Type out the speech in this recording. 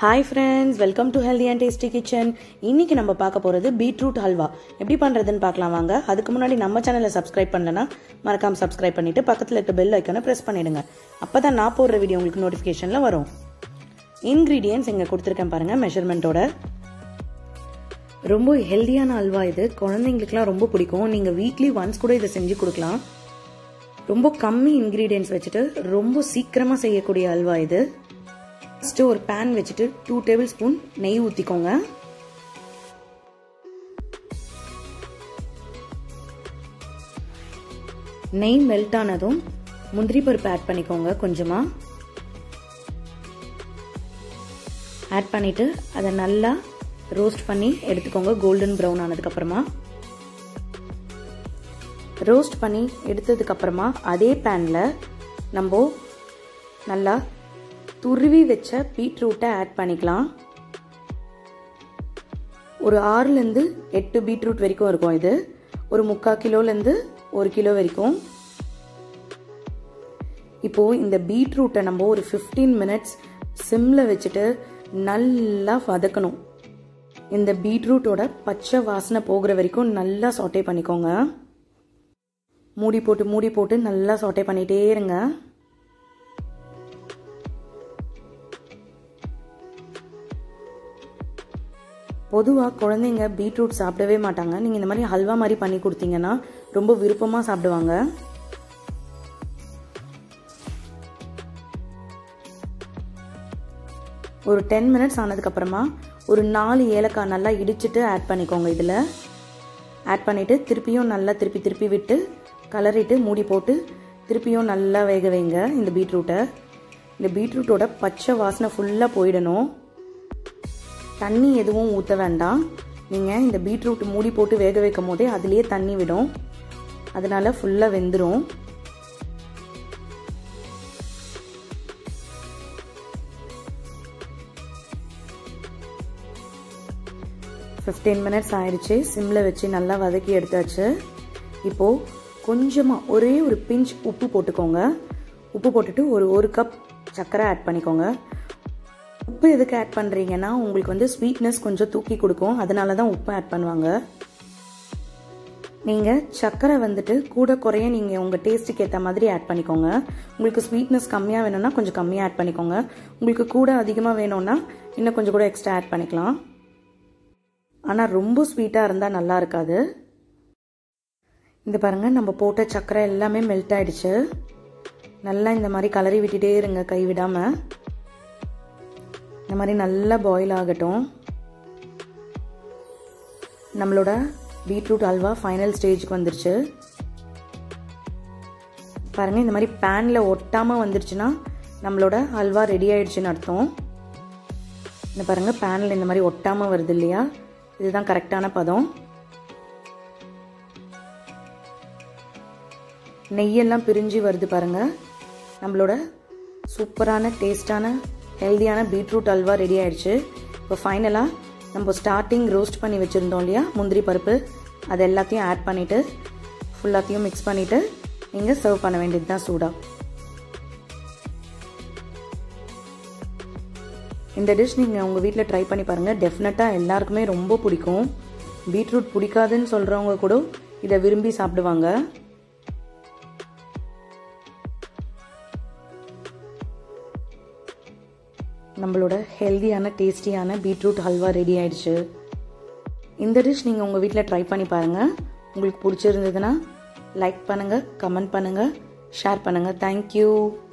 hi friends welcome to healthy and tasty kitchen இன்னைக்கு நம்ம பார்க்க போகிறது பீட்ரூட் ஹல்வா எப்படி பண்ணுறதுன்னு பார்க்கலாம் வாங்க அதுக்கு முன்னாடி நம்ம சேனலை சப்ஸ்கிரைப் பண்ணலனா மறக்காம சப்ஸ்கிரைப் பண்ணிட்டு பக்கத்தில் இருக்க பெல் ஐக்கனை ப்ரெஸ் பண்ணிடுங்க அப்போ தான் நான் போடுற வீடியோ உங்களுக்கு நோட்டிஃபிகேஷனில் வரும் இன்க்ரீடியன்ஸ் இங்கே கொடுத்துருக்கேன் பாருங்கள் மெஷர்மெண்ட்டோட ரொம்ப ஹெல்தியான அல்வா இது குழந்தைங்களுக்குலாம் ரொம்ப பிடிக்கும் நீங்கள் வீக்லி ஒன்ஸ் கூட இதை செஞ்சு கொடுக்கலாம் ரொம்ப கம்மி இன்க்ரீடியன்ஸ் வச்சுட்டு ரொம்ப சீக்கிரமாக செய்யக்கூடிய அல்வா இது ஃபஸ்ட்டு ஒரு பேன் வச்சுட்டு டூ டேபிள் ஸ்பூன் நெய் ஊற்றிக்கோங்க நெய் மெல்ட் ஆனதும் முந்திரி பருப்பு ஆட் பண்ணிக்கோங்க கொஞ்சமாக ஆட் பண்ணிவிட்டு அதை நல்லா ரோஸ்ட் பண்ணி எடுத்துக்கோங்க கோல்டன் ப்ரௌன் ஆனதுக்கப்புறமா ரோஸ்ட் பண்ணி எடுத்ததுக்கப்புறமா அதே பேனில் நம்ம நல்லா துருவி வச்ச பீட்ரூட்டை ஆட் பண்ணிக்கலாம் ஒரு ஆறுலேருந்து எட்டு பீட்ரூட் வரைக்கும் இருக்கும் இது ஒரு முக்கால் கிலோலேருந்து ஒரு கிலோ வரைக்கும் இப்போது இந்த பீட்ரூட்டை நம்ம ஒரு ஃபிஃப்டீன் மினிட்ஸ் சிம்மில் வச்சுட்டு நல்லா வதக்கணும் இந்த பீட்ரூட்டோட பச்சை வாசனை போகிற வரைக்கும் நல்லா சாட்டே பண்ணிக்கோங்க மூடி போட்டு மூடி போட்டு நல்லா சாட்டே பண்ணிகிட்டே இருங்க பொதுவாக குழந்தைங்க பீட்ரூட் சாப்பிடவே மாட்டாங்க நீங்கள் இந்த மாதிரி ஹல்வா மாதிரி பண்ணி கொடுத்தீங்கன்னா ரொம்ப விருப்பமாக சாப்பிடுவாங்க ஒரு டென் மினிட்ஸ் ஆனதுக்கப்புறமா ஒரு நாலு ஏலக்காய் நல்லா இடிச்சிட்டு ஆட் பண்ணிக்கோங்க இதில் ஆட் பண்ணிவிட்டு திருப்பியும் நல்லா திருப்பி திருப்பி விட்டு கலரிட்டு மூடி போட்டு திருப்பியும் நல்லா வேக வைங்க இந்த பீட்ரூட்டை இந்த பீட்ரூட்டோட பச்சை வாசனை ஃபுல்லாக போயிடணும் தண்ணி எதுவும் ஊற்ற வேண்டாம் நீங்கள் இந்த பீட்ரூட் மூடி போட்டு வேக வைக்கும் போதே அதுலேயே தண்ணி விடும் அதனால் ஃபுல்லாக வெந்துடும் ஃபிஃப்டீன் மினிட்ஸ் ஆயிடுச்சு சிம்மில் வச்சு நல்லா வதக்கி எடுத்தாச்சு இப்போது கொஞ்சமாக ஒரே ஒரு பிஞ்ச் உப்பு போட்டுக்கோங்க உப்பு போட்டுட்டு ஒரு ஒரு கப் சர்க்கரை ஆட் பண்ணிக்கோங்க உப்பு எதுக்கு ஆட் பண்ணுறீங்கன்னா உங்களுக்கு வந்து ஸ்வீட்னஸ் கொஞ்சம் தூக்கி கொடுக்கும் அதனால தான் உப்பு ஆட் பண்ணுவாங்க நீங்கள் சர்க்கரை வந்துட்டு கூட குறைய நீங்கள் உங்கள் டேஸ்ட்டுக்கு ஏற்ற மாதிரி ஆட் பண்ணிக்கோங்க உங்களுக்கு ஸ்வீட்னஸ் கம்மியாக வேணும்னா கொஞ்சம் கம்மியாக ஆட் பண்ணிக்கோங்க உங்களுக்கு கூட அதிகமாக வேணும்னா இன்னும் கொஞ்சம் கூட எக்ஸ்ட்ரா ஆட் பண்ணிக்கலாம் ஆனால் ரொம்ப ஸ்வீட்டாக இருந்தால் நல்லா இருக்காது இந்த பாருங்கள் நம்ம போட்ட சர்க்கரை எல்லாமே மெல்ட் ஆயிடுச்சு நல்லா இந்த மாதிரி கலரி விட்டுட்டே இருங்க கை விடாமல் இந்த மாதிரி நல்லா பாயில் ஆகட்டும் நம்மளோட பீட்ரூட் அல்வா ஃபைனல் ஸ்டேஜுக்கு வந்துருச்சு பாருங்கள் இந்த மாதிரி பேனில் ஒட்டாமல் வந்துருச்சுன்னா நம்மளோட அல்வா ரெடி ஆயிடுச்சுன்னு அர்த்தம் இந்த பாருங்கள் பேனில் இந்த மாதிரி ஒட்டாமல் வருது இல்லையா இதுதான் கரெக்டான பதம் நெய்யெல்லாம் பிரிஞ்சு வருது பாருங்கள் நம்மளோட சூப்பரான டேஸ்டான ஹெல்தியான பீட்ரூட் அல்வா ரெடி ஆயிடுச்சு இப்போ ஃபைனலாக நம்ம ஸ்டார்டிங் ரோஸ்ட் பண்ணி வச்சுருந்தோம் இல்லையா முந்திரி பருப்பு அது எல்லாத்தையும் ஆட் பண்ணிவிட்டு ஃபுல்லாத்தையும் மிக்ஸ் பண்ணிவிட்டு நீங்கள் சர்வ் பண்ண வேண்டியது தான் சூடாக இந்த டிஷ் நீங்கள் உங்கள் வீட்டில் ட்ரை பண்ணி பாருங்கள் டெஃபினட்டாக எல்லாருக்குமே ரொம்ப பிடிக்கும் பீட்ரூட் பிடிக்காதுன்னு சொல்கிறவங்க கூட இதை விரும்பி சாப்பிடுவாங்க நம்மளோட ஹெல்தியான டேஸ்டியான பீட்ரூட் ஹல்வா ரெடி ஆயிடுச்சு இந்த டிஷ் நீங்கள் உங்கள் வீட்டில் ட்ரை பண்ணி பாருங்கள் உங்களுக்கு பிடிச்சிருந்ததுன்னா லைக் பண்ணுங்கள் கமெண்ட் பண்ணுங்கள் ஷேர் பண்ணுங்கள் தேங்க்யூ